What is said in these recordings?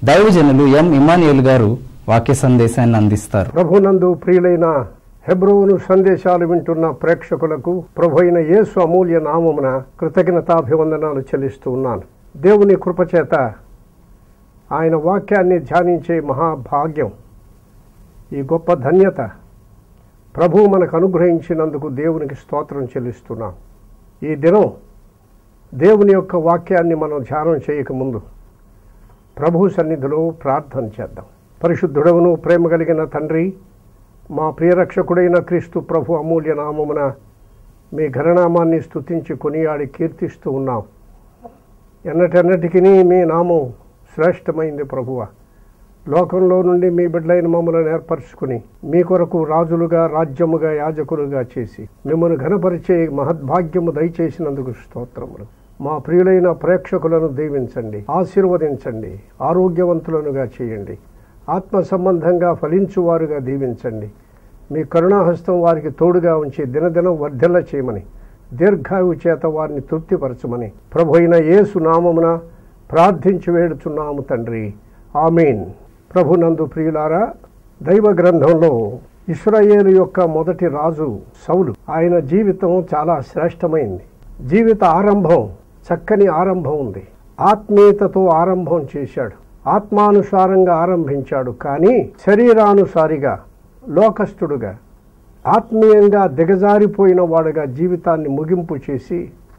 దైవజనులు ఎం ఇమానియుల్ గారు వాక్య సందేశాన్ని అందిస్తారు ప్రభునందు ప్రియులైన హెబ్రోను సందేశాలు వింటున్న ప్రేక్షకులకు ప్రభు అయిన యేసు అమూల్య నామమున కృతజ్ఞతాభివందనాలు చెల్లిస్తూ ఉన్నాను దేవుని కృపచేత ఆయన వాక్యాన్ని ధ్యానించే మహాభాగ్యం ఈ గొప్ప ధన్యత ప్రభు మనకు అనుగ్రహించినందుకు దేవునికి స్తోత్రం చెల్లిస్తున్నాం ఈ దినం దేవుని యొక్క వాక్యాన్ని మనం ధ్యానం చేయకముందు ప్రభు సన్నిధిలో ప్రార్థన చేద్దాం పరిశుద్ధుడవును ప్రేమ కలిగిన తండ్రి మా ప్రియరక్షకుడైన క్రీస్తు ప్రభు అమూల్య నామమున మీ ఘననామాన్ని స్తుతించి కొనియాడి కీర్తిస్తూ ఉన్నాం ఎన్నటెన్నటికి మీ నామం శ్రేష్టమైంది ప్రభువ లోకంలో నుండి మీ బిడ్డలైన మమ్మల్ని ఏర్పరచుకుని మీ కొరకు రాజులుగా రాజ్యముగా యాజకులుగా చేసి మిమ్మల్ని ఘనపరిచే మహద్భాగ్యము దయచేసినందుకు స్తోత్రములు మా ప్రియులైన ప్రేక్షకులను దీవించండి ఆశీర్వదించండి ఆరోగ్యవంతులనుగా చేయండి ఆత్మ సంబంధంగా ఫలించువారుగా దీవించండి మీ కరుణాహస్తం వారికి తోడుగా ఉంచి దినదినం వర్ధిల్ల చేయమని దీర్ఘాయు చేత వారిని తృప్తిపరచమని ప్రభు అయిన యేసు నామమున ప్రార్థించి వేడుచున్నాము తండ్రి ఆమీన్ ప్రభునందు ప్రియులారా దైవ గ్రంథంలో ఇస్రాయేలు యొక్క మొదటి రాజు సౌలు ఆయన జీవితం చాలా శ్రేష్టమైంది జీవిత ఆరంభం చక్కని ఆరంభం ఉంది ఆత్మీయతతో ఆరంభం చేశాడు ఆత్మానుసారంగా ఆరంభించాడు కానీ శరీరానుసారిగా లోకస్తుడుగా ఆత్మీయంగా దిగజారిపోయిన వాడుగా జీవితాన్ని ముగింపు చేసి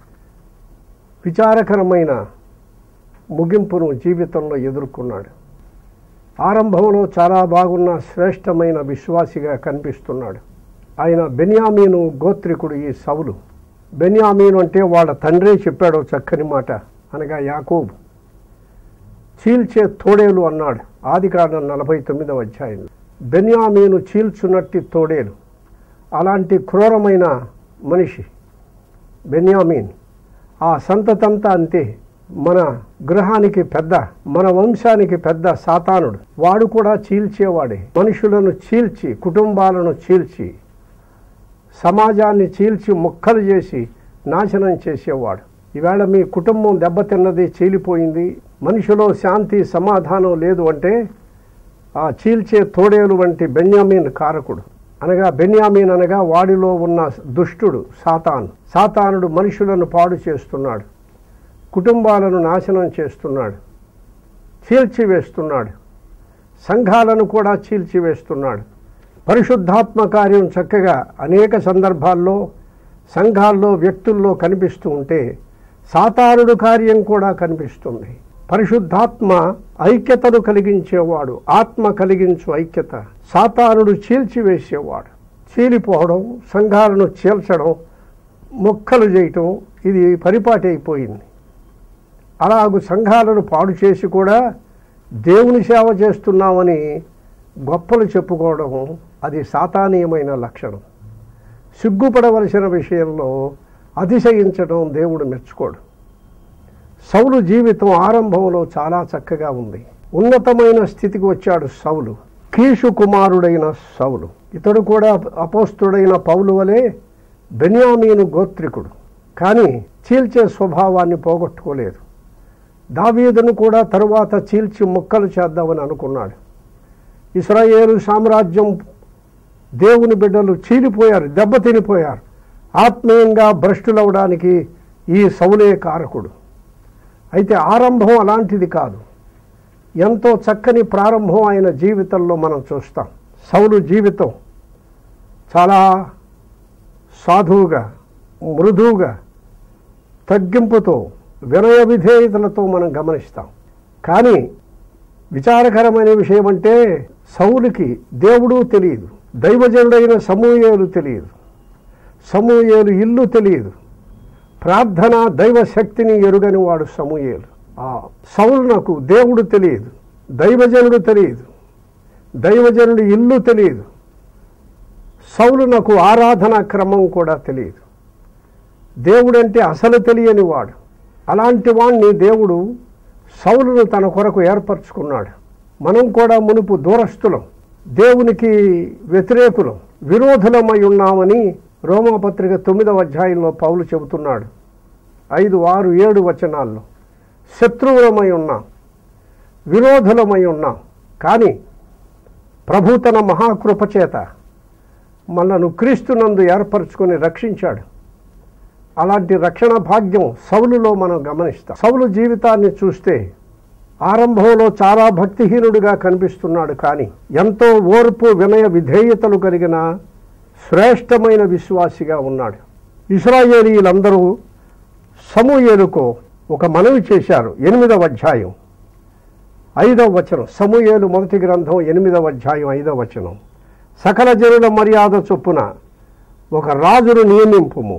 విచారకరమైన ముగింపును జీవితంలో ఎదుర్కొన్నాడు ఆరంభంలో చాలా బాగున్న శ్రేష్టమైన విశ్వాసిగా కనిపిస్తున్నాడు ఆయన బెన్యామీను గోత్రికుడు ఈ సౌలు బెన్యామీను అంటే వాళ్ళ తండ్రే చెప్పాడు చక్కని మాట అనగా యాకోబు చీల్చే తోడేలు అన్నాడు ఆది కాండం నలభై తొమ్మిదవ అధ్యాయంలో బెన్యామీను చీల్చునట్టి తోడేలు అలాంటి క్రూరమైన మనిషి బెన్యామీన్ ఆ సంతతంతా అంతే మన గృహానికి పెద్ద మన వంశానికి పెద్ద సాతానుడు వాడు కూడా చీల్చేవాడే మనుషులను చీల్చి కుటుంబాలను చీల్చి సమాజాన్ని చీల్చి ముక్కలు చేసి నాశనం చేసేవాడు ఈవేళ మీ కుటుంబం దెబ్బతిన్నది చీలిపోయింది మనిషిలో శాంతి సమాధానం లేదు అంటే ఆ చీల్చే తోడేలు వంటి బెన్యామీన్ కారకుడు అనగా బెన్యామీన్ అనగా వాడిలో ఉన్న దుష్టుడు సాతాను సాతానుడు మనుషులను పాడు చేస్తున్నాడు కుటుంబాలను నాశనం చేస్తున్నాడు చీల్చివేస్తున్నాడు సంఘాలను కూడా చీల్చివేస్తున్నాడు పరిశుద్ధాత్మ కార్యం చక్కగా అనేక సందర్భాల్లో సంఘాల్లో వ్యక్తుల్లో కనిపిస్తూ ఉంటే సాతానుడు కార్యం కూడా కనిపిస్తుంది పరిశుద్ధాత్మ ఐక్యతను కలిగించేవాడు ఆత్మ కలిగించు ఐక్యత సాతానుడు చీల్చివేసేవాడు చీలిపోవడం సంఘాలను చీల్చడం మొక్కలు చేయటం ఇది పరిపాటి అయిపోయింది అలాగు సంఘాలను పాడు చేసి కూడా దేవుని సేవ చేస్తున్నామని గొప్పలు చెప్పుకోవడం అది సాతానీయమైన లక్షణం సిగ్గుపడవలసిన విషయంలో అతిశయించడం దేవుడు మెచ్చుకోడు సౌలు జీవితం ఆరంభంలో చాలా చక్కగా ఉంది ఉన్నతమైన స్థితికి వచ్చాడు సౌలు కీషు కుమారుడైన సౌలు ఇతడు కూడా అపోస్తుడైన పౌలు వలె బెన్యామీను గోత్రికుడు కానీ చీల్చే స్వభావాన్ని పోగొట్టుకోలేదు దావీదును కూడా తరువాత చీల్చి ముక్కలు చేద్దామని అనుకున్నాడు ఇస్రాయేలు సామ్రాజ్యం దేవుని బిడ్డలు చీలిపోయారు దెబ్బతినిపోయారు ఆత్మీయంగా భ్రష్టులవడానికి ఈ సౌలే కారకుడు అయితే ఆరంభం అలాంటిది కాదు ఎంతో చక్కని ప్రారంభం ఆయన జీవితంలో మనం చూస్తాం సౌలు జీవితం చాలా సాధువుగా మృదువుగా తగ్గింపుతో వినయ విధేయతలతో మనం గమనిస్తాం కానీ విచారకరమైన విషయం అంటే సౌలుకి దేవుడు తెలియదు దైవజనుడైన సమూయేలు తెలియదు సమూయేలు ఇల్లు తెలియదు ప్రార్థన దైవ శక్తిని ఎరుగని వాడు సమూయేలు ఆ సౌలునకు దేవుడు తెలియదు దైవజనుడు తెలియదు దైవజనుడి ఇల్లు తెలియదు సౌలునకు ఆరాధన క్రమం కూడా తెలియదు దేవుడంటే అసలు తెలియని వాడు అలాంటి వాణ్ణి దేవుడు సౌలును తన కొరకు ఏర్పరచుకున్నాడు మనం కూడా మునుపు దూరస్తులం దేవునికి వ్యతిరేకులం విరోధులమై ఉన్నామని రోమాపత్రిక తొమ్మిదవ అధ్యాయంలో పౌలు చెబుతున్నాడు ఐదు ఆరు ఏడు వచనాల్లో శత్రువులమై ఉన్నాం విరోధులమై ఉన్నాం కానీ ప్రభు తన మహాకృప చేత మనను క్రీస్తునందు ఏర్పరచుకొని రక్షించాడు అలాంటి రక్షణ భాగ్యం సౌలులో మనం గమనిస్తాం సౌలు జీవితాన్ని చూస్తే ఆరంభంలో చాలా భక్తిహీనుడిగా కనిపిస్తున్నాడు కానీ ఎంతో ఓర్పు వినయ విధేయతలు కలిగిన శ్రేష్టమైన విశ్వాసిగా ఉన్నాడు ఇస్రాయేలీలందరూ సమూయేలుకు ఒక మనవి చేశారు ఎనిమిదవ అధ్యాయం ఐదవ వచనం సమూయేలు మొదటి గ్రంథం ఎనిమిదవ అధ్యాయం ఐదవ వచనం సకల జనుల మర్యాద చొప్పున ఒక రాజును నియమింపుము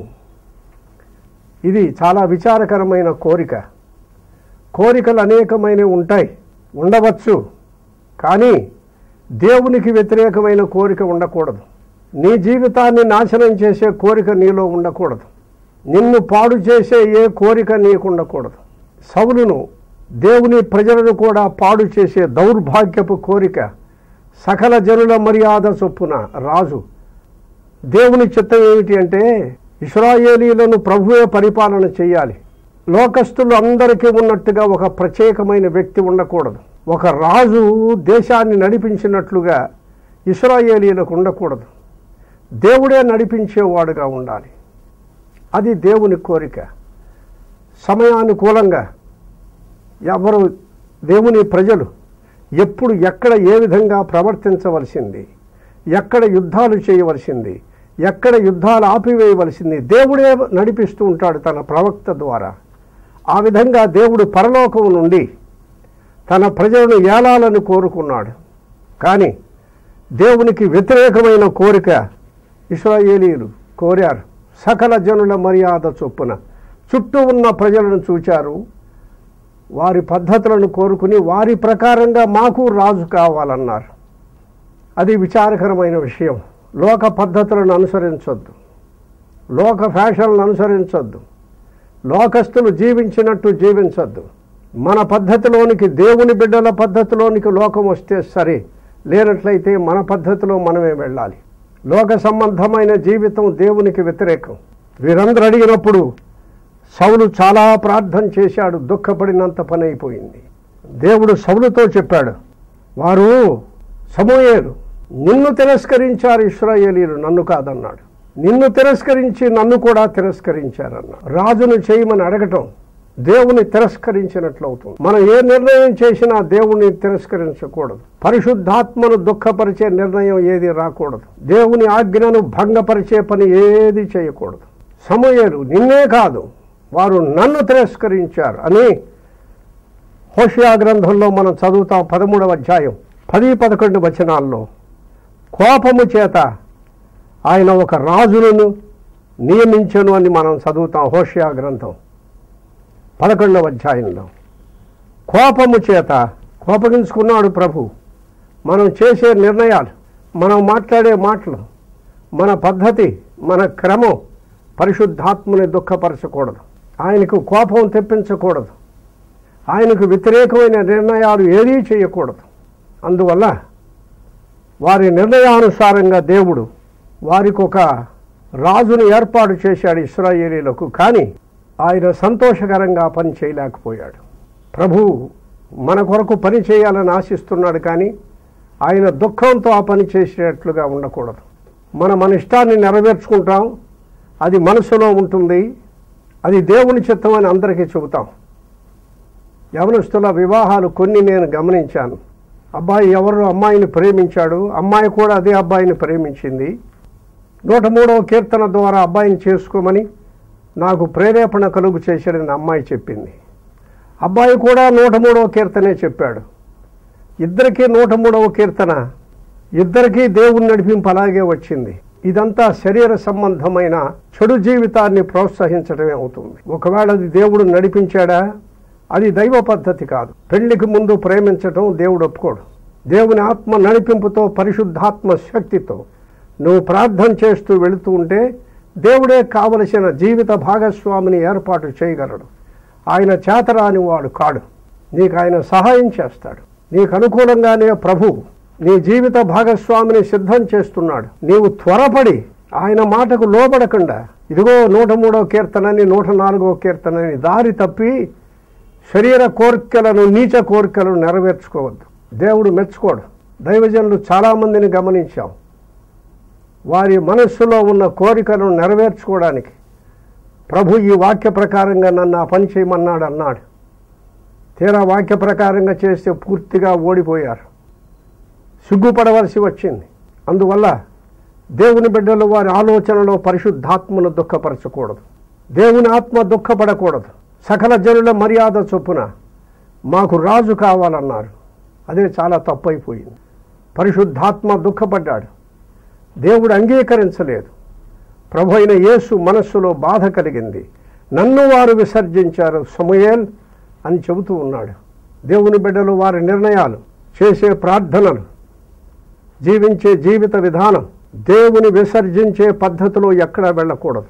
ఇది చాలా విచారకరమైన కోరిక కోరికలు అనేకమైనవి ఉంటాయి ఉండవచ్చు కానీ దేవునికి వ్యతిరేకమైన కోరిక ఉండకూడదు నీ జీవితాన్ని నాశనం చేసే కోరిక నీలో ఉండకూడదు నిన్ను పాడు చేసే ఏ కోరిక నీకు ఉండకూడదు సౌలును దేవుని ప్రజలను కూడా పాడు చేసే దౌర్భాగ్యపు కోరిక సకల జనుల మర్యాద చొప్పున రాజు దేవుని చిత్తం ఏమిటి అంటే ఇస్రాయేలీలను ప్రభువే పరిపాలన చేయాలి లోకస్తులు అందరికీ ఉన్నట్టుగా ఒక ప్రత్యేకమైన వ్యక్తి ఉండకూడదు ఒక రాజు దేశాన్ని నడిపించినట్లుగా ఇస్రాయేలీలకు ఉండకూడదు దేవుడే నడిపించేవాడుగా ఉండాలి అది దేవుని కోరిక సమయానుకూలంగా ఎవరు దేవుని ప్రజలు ఎప్పుడు ఎక్కడ ఏ విధంగా ప్రవర్తించవలసింది ఎక్కడ యుద్ధాలు చేయవలసింది ఎక్కడ యుద్ధాలు ఆపివేయవలసింది దేవుడే నడిపిస్తూ ఉంటాడు తన ప్రవక్త ద్వారా ఆ విధంగా దేవుడు పరలోకం నుండి తన ప్రజలను ఏలాలని కోరుకున్నాడు కానీ దేవునికి వ్యతిరేకమైన కోరిక ఇస్రాయేలీలు కోరారు సకల జనుల మర్యాద చొప్పున చుట్టూ ఉన్న ప్రజలను చూచారు వారి పద్ధతులను కోరుకుని వారి ప్రకారంగా మాకు రాజు కావాలన్నారు అది విచారకరమైన విషయం లోక పద్ధతులను అనుసరించొద్దు లోక ఫ్యాషన్లను అనుసరించొద్దు లోకస్తులు జీవించినట్టు జీవించొద్దు మన పద్ధతిలోనికి దేవుని బిడ్డల పద్ధతిలోనికి లోకం వస్తే సరే లేనట్లయితే మన పద్ధతిలో మనమే వెళ్ళాలి లోక సంబంధమైన జీవితం దేవునికి వ్యతిరేకం వీరందరూ అడిగినప్పుడు సౌలు చాలా ప్రార్థన చేశాడు దుఃఖపడినంత పని అయిపోయింది దేవుడు సౌలుతో చెప్పాడు వారు సమూయేలు నిన్ను తిరస్కరించారు ఇస్రాయేలీలు నన్ను కాదన్నాడు నిన్ను తిరస్కరించి నన్ను కూడా తిరస్కరించారన్న రాజును చేయమని అడగటం దేవుని తిరస్కరించినట్లు అవుతుంది మనం ఏ నిర్ణయం చేసినా దేవుని తిరస్కరించకూడదు పరిశుద్ధాత్మను దుఃఖపరిచే నిర్ణయం ఏది రాకూడదు దేవుని ఆజ్ఞను భంగపరిచే పని ఏది చేయకూడదు సమూయేలు నిన్నే కాదు వారు నన్ను తిరస్కరించారు అని హోషియా గ్రంథంలో మనం చదువుతాం పదమూడవ అధ్యాయం పది పదకొండు వచనాల్లో కోపము చేత ఆయన ఒక రాజులను నియమించను అని మనం చదువుతాం హోషియా గ్రంథం పదకొండవ అధ్యాయంలో కోపము చేత కోపగించుకున్నాడు ప్రభు మనం చేసే నిర్ణయాలు మనం మాట్లాడే మాటలు మన పద్ధతి మన క్రమం పరిశుద్ధాత్మని దుఃఖపరచకూడదు ఆయనకు కోపం తెప్పించకూడదు ఆయనకు వ్యతిరేకమైన నిర్ణయాలు ఏదీ చేయకూడదు అందువల్ల వారి నిర్ణయానుసారంగా దేవుడు వారికి ఒక రాజును ఏర్పాటు చేశాడు ఇస్రాయేలీలకు కానీ ఆయన సంతోషకరంగా పని చేయలేకపోయాడు ప్రభు మన కొరకు పని చేయాలని ఆశిస్తున్నాడు కానీ ఆయన దుఃఖంతో ఆ పని చేసేటట్లుగా ఉండకూడదు మనం మన ఇష్టాన్ని నెరవేర్చుకుంటాం అది మనసులో ఉంటుంది అది దేవుని చిత్తం అని అందరికీ చెబుతాం యవనస్తుల వివాహాలు కొన్ని నేను గమనించాను అబ్బాయి ఎవరు అమ్మాయిని ప్రేమించాడు అమ్మాయి కూడా అదే అబ్బాయిని ప్రేమించింది నూట మూడవ కీర్తన ద్వారా అబ్బాయిని చేసుకోమని నాకు ప్రేరేపణ కలుగు చేశాడని అమ్మాయి చెప్పింది అబ్బాయి కూడా నూట మూడవ కీర్తనే చెప్పాడు ఇద్దరికీ నూట మూడవ కీర్తన ఇద్దరికీ దేవుని నడిపింపు అలాగే వచ్చింది ఇదంతా శరీర సంబంధమైన చెడు జీవితాన్ని ప్రోత్సహించడమే అవుతుంది ఒకవేళ అది దేవుడు నడిపించాడా అది దైవ పద్ధతి కాదు పెళ్లికి ముందు ప్రేమించడం దేవుడు ఒప్పుకోడు దేవుని ఆత్మ నడిపింపుతో పరిశుద్ధాత్మ శక్తితో నువ్వు ప్రార్థన చేస్తూ వెళుతూ ఉంటే దేవుడే కావలసిన జీవిత భాగస్వామిని ఏర్పాటు చేయగలడు ఆయన చేతరాని వాడు కాడు నీకు ఆయన సహాయం చేస్తాడు నీకు అనుకూలంగానే ప్రభు నీ జీవిత భాగస్వామిని సిద్ధం చేస్తున్నాడు నీవు త్వరపడి ఆయన మాటకు లోబడకుండా ఇదిగో నూట మూడో కీర్తనని నూట నాలుగో కీర్తనని దారి తప్పి శరీర కోరికలను నీచ కోరికలను నెరవేర్చుకోవద్దు దేవుడు మెచ్చుకోడు దైవజనులు చాలామందిని గమనించాం వారి మనస్సులో ఉన్న కోరికలను నెరవేర్చుకోవడానికి ప్రభు ఈ వాక్య ప్రకారంగా నన్ను ఆ పని చేయమన్నాడు అన్నాడు తీరా వాక్య ప్రకారంగా చేస్తే పూర్తిగా ఓడిపోయారు సిగ్గుపడవలసి వచ్చింది అందువల్ల దేవుని బిడ్డలు వారి ఆలోచనలో పరిశుద్ధాత్మను దుఃఖపరచకూడదు దేవుని ఆత్మ దుఃఖపడకూడదు సకల జనుల మర్యాద చొప్పున మాకు రాజు కావాలన్నారు అదే చాలా తప్పైపోయింది పరిశుద్ధాత్మ దుఃఖపడ్డాడు దేవుడు అంగీకరించలేదు ప్రభు అయిన యేసు మనస్సులో బాధ కలిగింది నన్ను వారు విసర్జించారు సమయేల్ అని చెబుతూ ఉన్నాడు దేవుని బిడ్డలు వారి నిర్ణయాలు చేసే ప్రార్థనలు జీవించే జీవిత విధానం దేవుని విసర్జించే పద్ధతిలో ఎక్కడా వెళ్ళకూడదు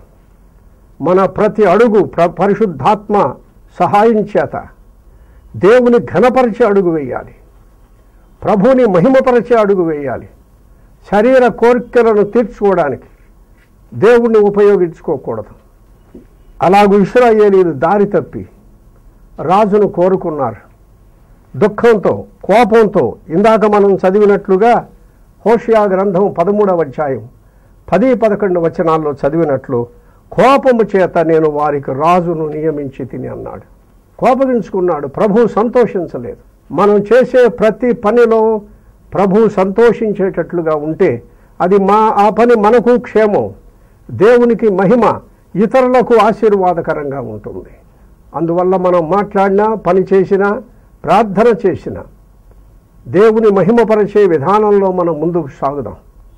మన ప్రతి అడుగు ప్ర పరిశుద్ధాత్మ సహాయం చేత దేవుని ఘనపరిచే అడుగు వేయాలి ప్రభుని మహిమపరిచే అడుగు వేయాలి శరీర కోరికలను తీర్చుకోవడానికి దేవుణ్ణి ఉపయోగించుకోకూడదు అలాగూ ఇస్రాయేలీలు దారి తప్పి రాజును కోరుకున్నారు దుఃఖంతో కోపంతో ఇందాక మనం చదివినట్లుగా హోషియా గ్రంథం పదమూడవ అధ్యాయం పది పదకొండు వచనాల్లో చదివినట్లు కోపము చేత నేను వారికి రాజును నియమించి తిని అన్నాడు కోపగించుకున్నాడు ప్రభు సంతోషించలేదు మనం చేసే ప్రతి పనిలో ప్రభు సంతోషించేటట్లుగా ఉంటే అది మా ఆ పని మనకు క్షేమం దేవునికి మహిమ ఇతరులకు ఆశీర్వాదకరంగా ఉంటుంది అందువల్ల మనం మాట్లాడినా పని చేసినా ప్రార్థన చేసినా దేవుని మహిమపరిచే విధానంలో మనం ముందుకు సాగుదాం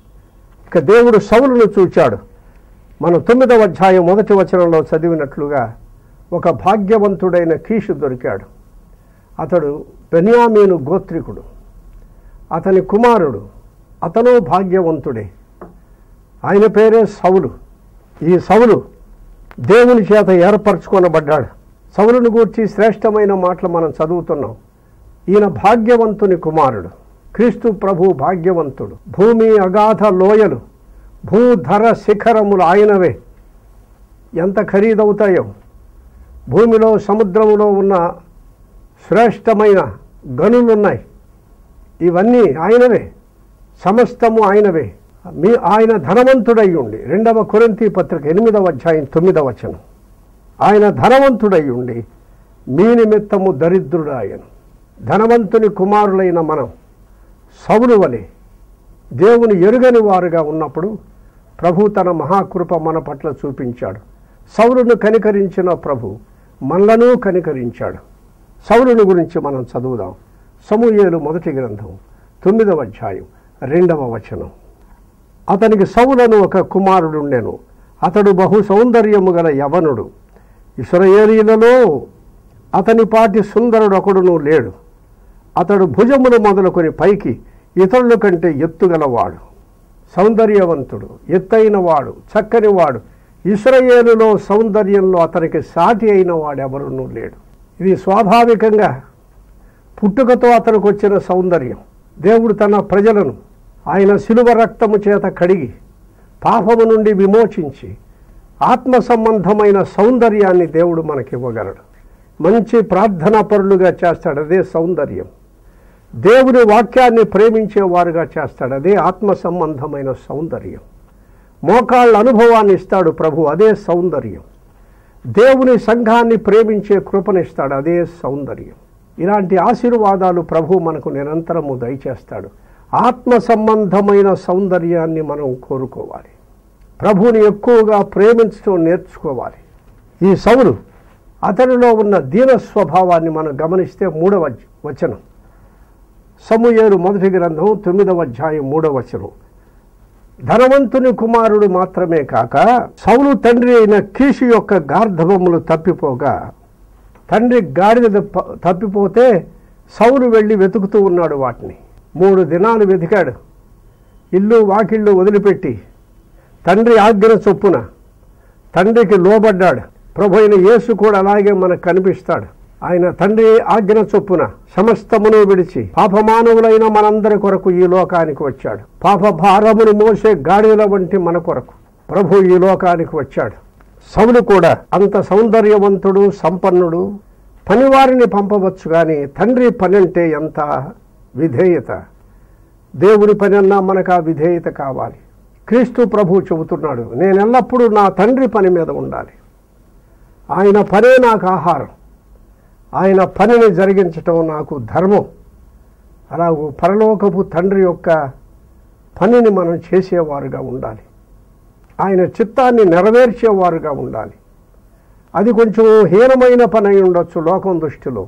ఇక దేవుడు సౌలును చూచాడు మన తొమ్మిదవ అధ్యాయం మొదటి వచనంలో చదివినట్లుగా ఒక భాగ్యవంతుడైన కీషు దొరికాడు అతడు బెన్యామీను గోత్రికుడు అతని కుమారుడు అతను భాగ్యవంతుడే ఆయన పేరే సౌలు ఈ సౌలు దేవుని చేత ఏర్పరచుకొనబడ్డాడు సౌలును గూర్చి శ్రేష్టమైన మాటలు మనం చదువుతున్నాం ఈయన భాగ్యవంతుని కుమారుడు క్రీస్తు ప్రభు భాగ్యవంతుడు భూమి అగాధ లోయలు భూధర శిఖరములు ఆయనవే ఎంత ఖరీదవుతాయో భూమిలో సముద్రములో ఉన్న శ్రేష్టమైన గనులున్నాయి ఇవన్నీ ఆయనవే సమస్తము ఆయనవే మీ ఆయన ధనవంతుడై ఉండి రెండవ కొరింతి పత్రిక ఎనిమిదవ అధ్యాయం తొమ్మిదవ వచనం ఆయన ధనవంతుడై ఉండి మీ నిమిత్తము దరిద్రుడు ఆయన ధనవంతుని కుమారులైన మనం సౌలు వలె దేవుని ఎరుగని వారుగా ఉన్నప్పుడు ప్రభు తన మహాకృప మన పట్ల చూపించాడు సౌలును కనికరించిన ప్రభు మనలను కనికరించాడు సౌలుని గురించి మనం చదువుదాం సమూయేలు మొదటి గ్రంథం తొమ్మిదవ అధ్యాయం రెండవ వచనం అతనికి సౌలను ఒక కుమారుడుండెను అతడు బహు సౌందర్యము గల యవనుడు ఇస్రయేలీలలో అతని పాటి సుందరుడు ఒకడును లేడు అతడు భుజములు మొదలుకొని పైకి ఇతరుల కంటే ఎత్తుగలవాడు సౌందర్యవంతుడు ఎత్తైన వాడు చక్కని వాడు ఇస్రయేలులో సౌందర్యంలో అతనికి సాటి అయిన వాడెవరునూ లేడు ఇది స్వాభావికంగా పుట్టుకతో అతనికి వచ్చిన సౌందర్యం దేవుడు తన ప్రజలను ఆయన శిలువ రక్తము చేత కడిగి పాపము నుండి విమోచించి ఆత్మ సంబంధమైన సౌందర్యాన్ని దేవుడు మనకివ్వగలడు మంచి ప్రార్థనా పరులుగా చేస్తాడు అదే సౌందర్యం దేవుని వాక్యాన్ని ప్రేమించేవారుగా చేస్తాడు అదే ఆత్మ సంబంధమైన సౌందర్యం మోకాళ్ళ అనుభవాన్ని ఇస్తాడు ప్రభు అదే సౌందర్యం దేవుని సంఘాన్ని ప్రేమించే కృపనిస్తాడు అదే సౌందర్యం ఇలాంటి ఆశీర్వాదాలు ప్రభు మనకు నిరంతరము దయచేస్తాడు ఆత్మ సంబంధమైన సౌందర్యాన్ని మనం కోరుకోవాలి ప్రభుని ఎక్కువగా ప్రేమించడం నేర్చుకోవాలి ఈ సౌలు అతనిలో ఉన్న దీన స్వభావాన్ని మనం గమనిస్తే మూడవ వచనం సమూయేలు మొదటి గ్రంథం తొమ్మిదవ అధ్యాయం మూడవ వచనం ధనవంతుని కుమారుడు మాత్రమే కాక సౌలు తండ్రి అయిన కీషు యొక్క గార్ధబొమ్మలు తప్పిపోగా తండ్రి గాడిద తప్ప- తప్పిపోతే సౌలు వెళ్ళి వెతుకుతూ ఉన్నాడు వాటిని మూడు దినాలు వెతికాడు ఇల్లు వాకిళ్ళు వదిలిపెట్టి తండ్రి ఆజ్ఞ చొప్పున తండ్రికి లోబడ్డాడు ప్రభు అయిన యేసు కూడా అలాగే మనకు కనిపిస్తాడు ఆయన తండ్రి ఆజ్ఞ చొప్పున సమస్తమును విడిచి పాపమానవులైన మనందరి కొరకు ఈ లోకానికి వచ్చాడు పాప భారమును మోసే గాడిల వంటి మన కొరకు ప్రభు ఈ లోకానికి వచ్చాడు సౌలు కూడా అంత సౌందర్యవంతుడు సంపన్నుడు పనివారిని పంపవచ్చు కానీ తండ్రి పని అంటే ఎంత విధేయత దేవుని పని అన్నా మనకు ఆ విధేయత కావాలి క్రీస్తు ప్రభు చెబుతున్నాడు నేను ఎల్లప్పుడూ నా తండ్రి పని మీద ఉండాలి ఆయన పనే నాకు ఆహారం ఆయన పనిని జరిగించటం నాకు ధర్మం అలాగూ పరలోకపు తండ్రి యొక్క పనిని మనం చేసేవారుగా ఉండాలి ఆయన చిత్తాన్ని నెరవేర్చేవారుగా ఉండాలి అది కొంచెం హీనమైన పని అయి ఉండొచ్చు లోకం దృష్టిలో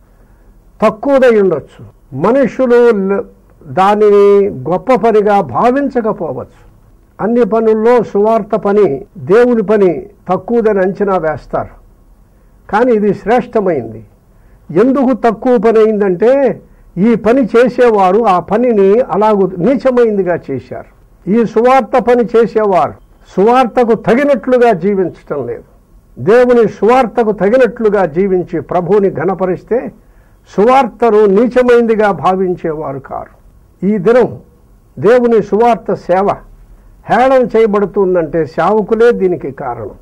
తక్కువదై ఉండొచ్చు మనుషులు ల- దానిని గొప్ప పనిగా భావించకపోవచ్చు అన్ని పనుల్లో సువార్త పని దేవుని పని తక్కువదని అంచనా వేస్తారు కానీ ఇది శ్రేష్టమైంది ఎందుకు తక్కువ పని అయిందంటే ఈ పని చేసేవారు ఆ పనిని అలాగూ నీచమైందిగా చేశారు ఈ సువార్త పని చేసేవారు సువార్తకు తగినట్లుగా జీవించటం లేదు దేవుని సువార్తకు తగినట్లుగా జీవించి ప్రభువుని ఘనపరిస్తే సువార్తను నీచమైందిగా భావించేవారు కారు ఈ దినం దేవుని సువార్త సేవ హేళన చేయబడుతుందంటే సేవకులే దీనికి కారణం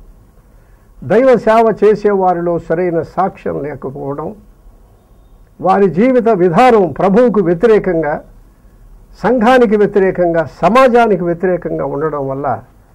దైవ సేవ చేసేవారిలో సరైన సాక్ష్యం లేకపోవడం వారి జీవిత విధానం ప్రభువుకు వ్యతిరేకంగా సంఘానికి వ్యతిరేకంగా సమాజానికి వ్యతిరేకంగా ఉండడం వల్ల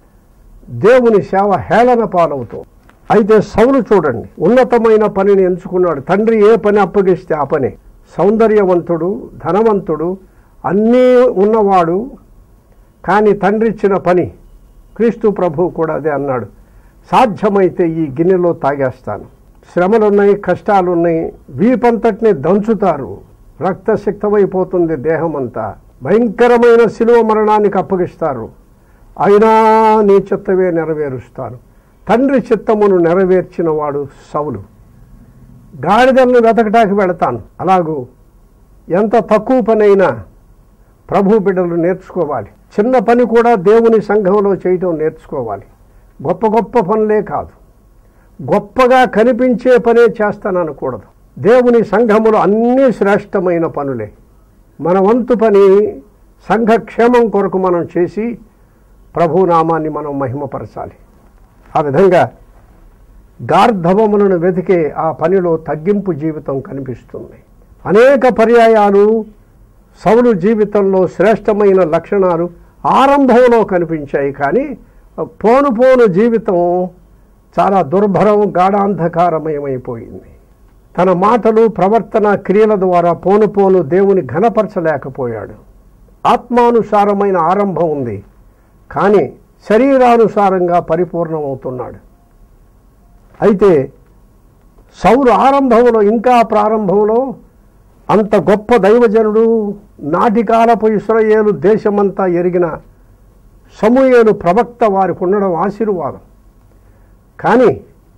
దేవుని సేవ హేళన పాలవుతుంది అయితే సౌలు చూడండి ఉన్నతమైన పనిని ఎంచుకున్నాడు తండ్రి ఏ పని అప్పగిస్తే ఆ పని సౌందర్యవంతుడు ధనవంతుడు అన్నీ ఉన్నవాడు కానీ తండ్రి ఇచ్చిన పని క్రీస్తు ప్రభువు కూడా అదే అన్నాడు సాధ్యమైతే ఈ గిన్నెలో తాగేస్తాను శ్రమలున్నాయి కష్టాలున్నాయి వీపంతటిని దంచుతారు రక్తసిక్తమైపోతుంది దేహం అంతా భయంకరమైన శిలువ మరణానికి అప్పగిస్తారు అయినా నీ చిత్తమే నెరవేరుస్తాను తండ్రి చిత్తమును నెరవేర్చిన వాడు సౌలు గాడిదలను వెతకటానికి వెళతాను అలాగూ ఎంత తక్కువ పని అయినా ప్రభు బిడ్డలు నేర్చుకోవాలి చిన్న పని కూడా దేవుని సంఘంలో చేయటం నేర్చుకోవాలి గొప్ప గొప్ప పనులే కాదు గొప్పగా కనిపించే పనే చేస్తాననకూడదు దేవుని సంఘములో అన్నీ శ్రేష్టమైన పనులే మన వంతు పని సంఘ క్షేమం కొరకు మనం చేసి ప్రభు నామాన్ని మనం మహిమపరచాలి ఆ విధంగా గార్ధవములను వెతికే ఆ పనిలో తగ్గింపు జీవితం కనిపిస్తుంది అనేక పర్యాయాలు సౌలు జీవితంలో శ్రేష్టమైన లక్షణాలు ఆరంభంలో కనిపించాయి కానీ పోను పోను జీవితం చాలా దుర్భరం గాఢాంధకారమయమైపోయింది తన మాటలు ప్రవర్తన క్రియల ద్వారా పోను పోను దేవుని ఘనపరచలేకపోయాడు ఆత్మానుసారమైన ఆరంభం ఉంది కానీ శరీరానుసారంగా పరిపూర్ణమవుతున్నాడు అయితే సౌరు ఆరంభంలో ఇంకా ప్రారంభంలో అంత గొప్ప దైవజనుడు నాటికాలపు ఇస్రాయేలు దేశమంతా ఎరిగిన సమూయేలు ప్రవక్త వారికి ఉండడం ఆశీర్వాదం కానీ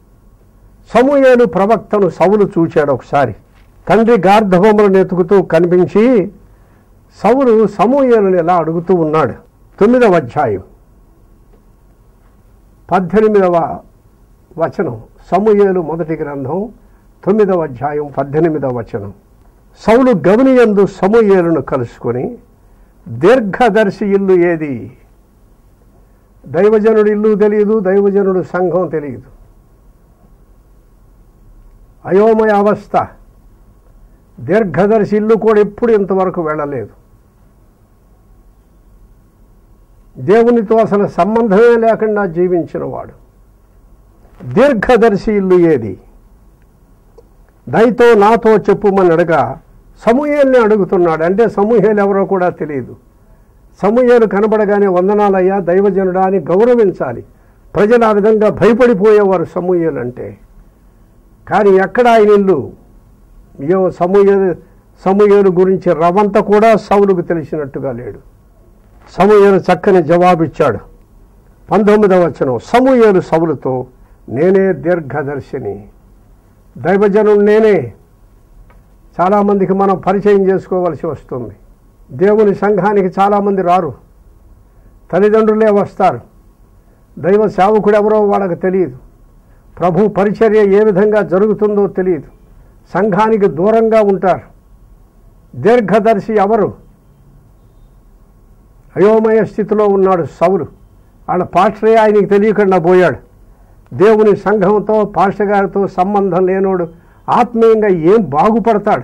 సమూయేలు ప్రవక్తను సౌలు చూచాడు ఒకసారి తండ్రి గార్ధవములను ఎతుకుతూ కనిపించి సౌలు సమూయేలుని ఎలా అడుగుతూ ఉన్నాడు తొమ్మిదవ అధ్యాయం పద్దెనిమిదవ వచనం సమూయేలు మొదటి గ్రంథం తొమ్మిదవ అధ్యాయం పద్దెనిమిదవ వచనం సౌలు గమనియందు సమూయేలును కలుసుకొని దీర్ఘదర్శి ఇల్లు ఏది దైవజనుడు ఇల్లు తెలియదు దైవజనుడు సంఘం తెలియదు అయోమయ అవస్థ దీర్ఘదర్శి ఇల్లు కూడా ఎప్పుడు ఇంతవరకు వెళ్ళలేదు దేవునితో అసలు సంబంధమే లేకుండా జీవించిన వాడు దీర్ఘదర్శి ఇల్లు ఏది దయతో నాతో చెప్పుమని అడగా సమూహేల్ని అడుగుతున్నాడు అంటే సమూహేలు ఎవరో కూడా తెలియదు సమూహేలు కనబడగానే వందనాలయ్యా దైవజనుడా అని గౌరవించాలి ప్రజలు ఆ విధంగా భయపడిపోయేవారు సమూహేలు అంటే కానీ ఎక్కడ ఆయన ఇల్లు ఏ సమూహేలు సమూహేలు గురించి రవంత కూడా సౌలుకు తెలిసినట్టుగా లేడు సమూహేలు చక్కని జవాబిచ్చాడు పంతొమ్మిదవ వచనం సమూహేలు సౌలుతో నేనే దీర్ఘదర్శిని దైవజనుడు నేనే చాలామందికి మనం పరిచయం చేసుకోవలసి వస్తుంది దేవుని సంఘానికి చాలామంది రారు తల్లిదండ్రులే వస్తారు దైవ సేవకుడు ఎవరో వాళ్ళకి తెలియదు ప్రభు పరిచర్య ఏ విధంగా జరుగుతుందో తెలియదు సంఘానికి దూరంగా ఉంటారు దీర్ఘదర్శి ఎవరు అయోమయ స్థితిలో ఉన్నాడు సౌలు వాళ్ళ పాస్టరే ఆయనకి తెలియకుండా పోయాడు దేవుని సంఘంతో పాస్టర్ గారితో సంబంధం లేనోడు ఆత్మీయంగా ఏం బాగుపడతాడు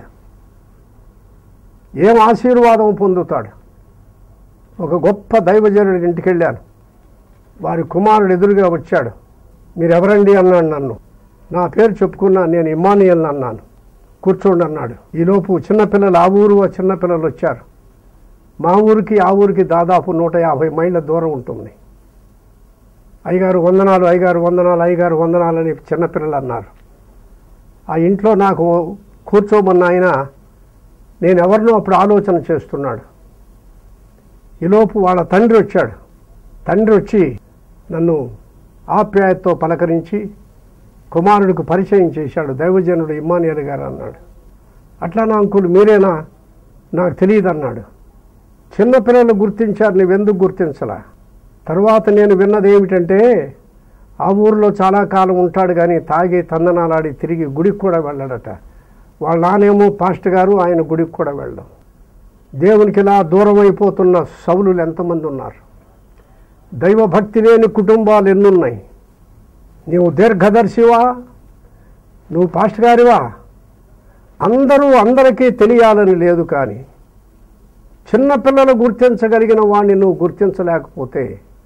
ఏం ఆశీర్వాదం పొందుతాడు ఒక గొప్ప దైవజనుడి ఇంటికి వెళ్ళాను వారి కుమారుడు ఎదురుగా వచ్చాడు మీరు ఎవరండి అన్నాడు నన్ను నా పేరు చెప్పుకున్నా నేను ఇమానియల్ అన్నాను కూర్చోండి అన్నాడు ఈలోపు చిన్నపిల్లలు ఆ ఊరు ఆ చిన్నపిల్లలు వచ్చారు మా ఊరికి ఆ ఊరికి దాదాపు నూట యాభై మైళ్ళ దూరం ఉంటుంది అయ్యగారు వందనాలు అయ్యగారు వందనాలు అయ్యగారు వందనాలు అని చిన్నపిల్లలు అన్నారు ఆ ఇంట్లో నాకు కూర్చోమన్న ఆయన నేను ఎవరినో అప్పుడు ఆలోచన చేస్తున్నాడు ఈలోపు వాళ్ళ తండ్రి వచ్చాడు తండ్రి వచ్చి నన్ను ఆప్యాయతతో పలకరించి కుమారుడికి పరిచయం చేశాడు దైవజనుడు ఇమ్మానియల్ గారు అన్నాడు అట్లా నా అంకుల్ మీరేనా నాకు తెలియదు అన్నాడు చిన్నపిల్లలు గుర్తించారు నువ్వెందుకు గుర్తించలా తర్వాత నేను విన్నది ఏమిటంటే ఆ ఊరిలో చాలా కాలం ఉంటాడు కానీ తాగి తందనాలాడి తిరిగి గుడికి కూడా వెళ్ళడట వాళ్ళ నానేమో పాస్ట్ గారు ఆయన గుడికి కూడా వెళ్ళడం దేవునికి ఇలా దూరం అయిపోతున్న సౌలులు ఎంతమంది ఉన్నారు దైవభక్తి లేని కుటుంబాలు ఎన్నున్నాయి నీవు దీర్ఘదర్శివా నువ్వు పాస్ట్ గారివా అందరూ అందరికీ తెలియాలని లేదు కానీ చిన్నపిల్లలు గుర్తించగలిగిన వాడిని నువ్వు గుర్తించలేకపోతే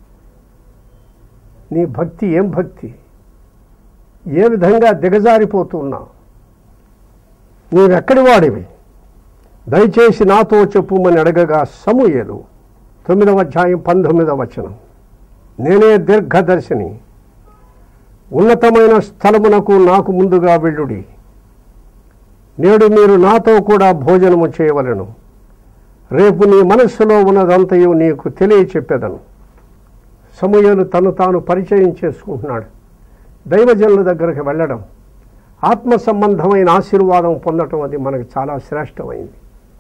నీ భక్తి ఏం భక్తి ఏ విధంగా దిగజారిపోతున్నావు నీవెక్కడి వాడివి దయచేసి నాతో చెప్పుమని అడగగా సమూయేలు తొమ్మిదవ అధ్యాయం పంతొమ్మిదవ వచనం నేనే దీర్ఘదర్శిని ఉన్నతమైన స్థలమునకు నాకు ముందుగా వెళ్ళుడి నేడు మీరు నాతో కూడా భోజనము చేయవలెను రేపు నీ మనస్సులో ఉన్నదంతయు నీకు తెలియచెప్పేదను సమూహలు తను తాను పరిచయం చేసుకుంటున్నాడు దైవజనుల దగ్గరకు వెళ్ళడం ఆత్మ సంబంధమైన ఆశీర్వాదం పొందటం అది మనకు చాలా శ్రేష్టమైంది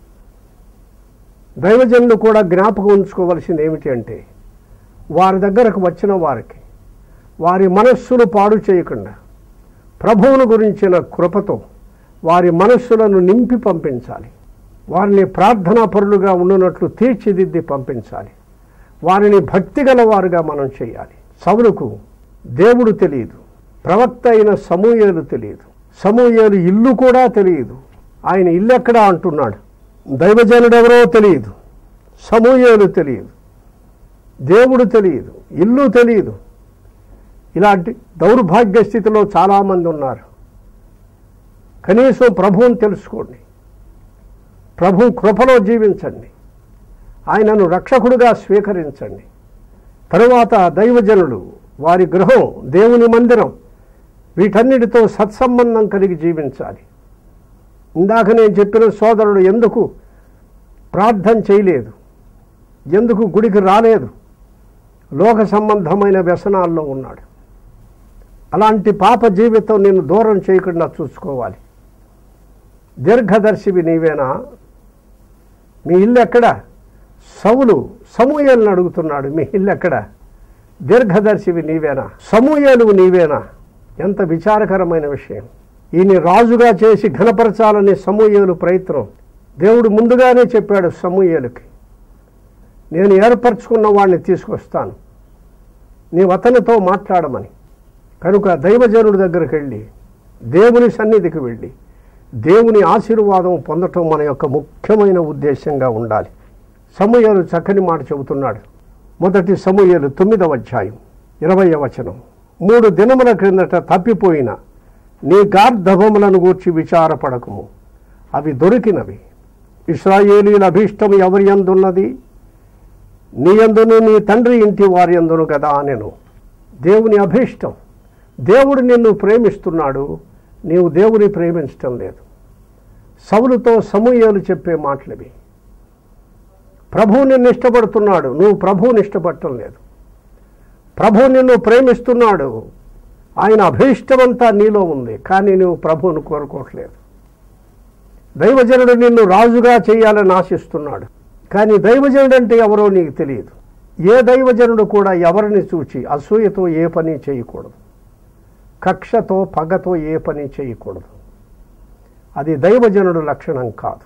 దైవజనులు కూడా జ్ఞాపకం ఉంచుకోవలసింది ఏమిటి అంటే వారి దగ్గరకు వచ్చిన వారికి వారి మనస్సును పాడు చేయకుండా ప్రభువును గురించిన కృపతో వారి మనస్సులను నింపి పంపించాలి వారిని ప్రార్థనా పరులుగా ఉండునట్లు తీర్చిదిద్ది పంపించాలి వారిని భక్తి గలవారుగా మనం చేయాలి సవులకు దేవుడు తెలియదు ప్రవక్త అయిన సమూయేలు తెలియదు సమూయేలు ఇల్లు కూడా తెలియదు ఆయన ఇల్లు ఎక్కడా అంటున్నాడు దైవజనుడెవరో తెలియదు సమూయేలు తెలియదు దేవుడు తెలియదు ఇల్లు తెలియదు ఇలాంటి దౌర్భాగ్య స్థితిలో చాలామంది ఉన్నారు కనీసం ప్రభువుని తెలుసుకోండి ప్రభు కృపలో జీవించండి ఆయనను రక్షకుడుగా స్వీకరించండి తరువాత దైవజనులు వారి గృహం దేవుని మందిరం వీటన్నిటితో సత్సంబంధం కలిగి జీవించాలి ఇందాక నేను చెప్పిన సోదరుడు ఎందుకు ప్రార్థన చేయలేదు ఎందుకు గుడికి రాలేదు లోక సంబంధమైన వ్యసనాల్లో ఉన్నాడు అలాంటి పాప జీవితం నిన్ను దూరం చేయకుండా చూసుకోవాలి దీర్ఘదర్శివి నీవేనా మీ ఇల్లు ఎక్కడ సవులు సమూహలను అడుగుతున్నాడు మీ ఇల్లు ఎక్కడ దీర్ఘదర్శివి నీవేనా సమూహలు నీవేనా ఎంత విచారకరమైన విషయం ఈయన రాజుగా చేసి ఘనపరచాలని సమూహలు ప్రయత్నం దేవుడు ముందుగానే చెప్పాడు సమూహలకి నేను ఏర్పరచుకున్న వాడిని తీసుకొస్తాను నీవు అతనితో మాట్లాడమని కనుక దైవజనుడి దగ్గరికి వెళ్ళి దేవుని సన్నిధికి వెళ్ళి దేవుని ఆశీర్వాదం పొందటం మన యొక్క ముఖ్యమైన ఉద్దేశంగా ఉండాలి సమూహలు చక్కని మాట చెబుతున్నాడు మొదటి సమూహలు తొమ్మిదవ అధ్యాయం ఇరవై వచనం మూడు దినముల క్రిందట తప్పిపోయిన నీ గార్ధవములను గూర్చి విచారపడకము అవి దొరికినవి ఇస్రాయేలీల అభీష్టం ఎవరి ఎందున్నది నీ ఎందును నీ తండ్రి ఇంటి వారి ఎందును కదా నేను దేవుని అభీష్టం దేవుడు నిన్ను ప్రేమిస్తున్నాడు నీవు దేవుని ప్రేమించటం లేదు సవులతో సమూహలు చెప్పే మాటలవి ప్రభువు నిన్ను ఇష్టపడుతున్నాడు నువ్వు ప్రభువుని ఇష్టపడటం లేదు ప్రభు నిన్ను ప్రేమిస్తున్నాడు ఆయన అభీష్టమంతా నీలో ఉంది కానీ నువ్వు ప్రభువును కోరుకోవట్లేదు దైవజనుడు నిన్ను రాజుగా చేయాలని ఆశిస్తున్నాడు కానీ దైవజనుడు అంటే ఎవరో నీకు తెలియదు ఏ దైవజనుడు కూడా ఎవరిని చూచి అసూయతో ఏ పని చేయకూడదు కక్షతో పగతో ఏ పని చేయకూడదు అది దైవజనుడు లక్షణం కాదు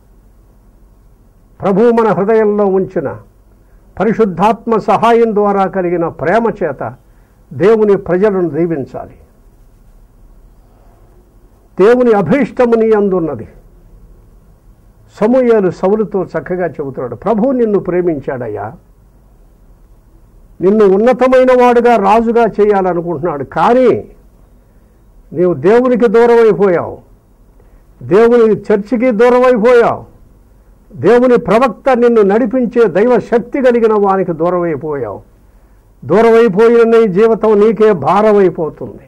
ప్రభు మన హృదయంలో ఉంచిన పరిశుద్ధాత్మ సహాయం ద్వారా కలిగిన ప్రేమ చేత దేవుని ప్రజలను దీవించాలి దేవుని అభీష్టము నీ అందున్నది సమూయేలు సౌలుతో చక్కగా చెబుతున్నాడు ప్రభు నిన్ను ప్రేమించాడయ్యా నిన్ను ఉన్నతమైన వాడుగా రాజుగా చేయాలనుకుంటున్నాడు కానీ నీవు దేవునికి దూరం అయిపోయావు దేవుని చర్చికి దూరం అయిపోయావు దేవుని ప్రవక్త నిన్ను నడిపించే దైవ శక్తి కలిగిన వానికి దూరం అయిపోయావు దూరం అయిపోయిన నీ జీవితం నీకే భారమైపోతుంది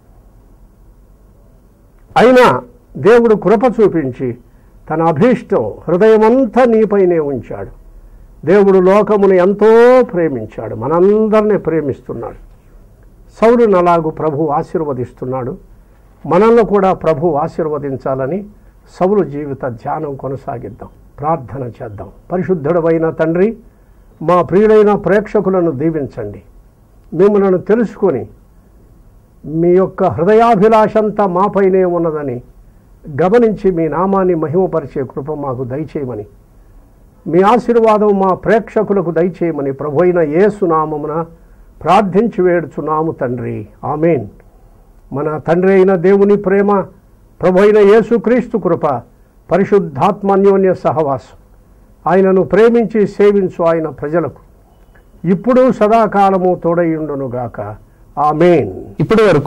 అయినా దేవుడు కృప చూపించి తన అభీష్టం హృదయమంతా నీపైనే ఉంచాడు దేవుడు లోకమును ఎంతో ప్రేమించాడు మనందరినీ ప్రేమిస్తున్నాడు సౌలును అలాగు ప్రభు ఆశీర్వదిస్తున్నాడు మనల్ని కూడా ప్రభు ఆశీర్వదించాలని సౌలు జీవిత ధ్యానం కొనసాగిద్దాం ప్రార్థన చేద్దాం పరిశుద్ధుడమైన తండ్రి మా ప్రియుడైన ప్రేక్షకులను దీవించండి మిమ్మల్ని తెలుసుకొని మీ యొక్క హృదయాభిలాషంతా మాపైనే ఉన్నదని గమనించి మీ నామాన్ని మహిమపరిచే కృప మాకు దయచేయమని మీ ఆశీర్వాదం మా ప్రేక్షకులకు దయచేయమని ప్రభు అయిన యేసునామమున ప్రార్థించి వేడుచున్నాము తండ్రి ఆమెన్ మన తండ్రి అయిన దేవుని ప్రేమ ప్రభు అయిన యేసుక్రీస్తు కృప పరిశుద్ధాత్మాన్యోన్య సహవాసం ఆయనను ప్రేమించి సేవించు ఆయన ప్రజలకు ఇప్పుడు సదాకాలము తోడయుండునుగాక ఆమెన్ ఇప్పటి వరకు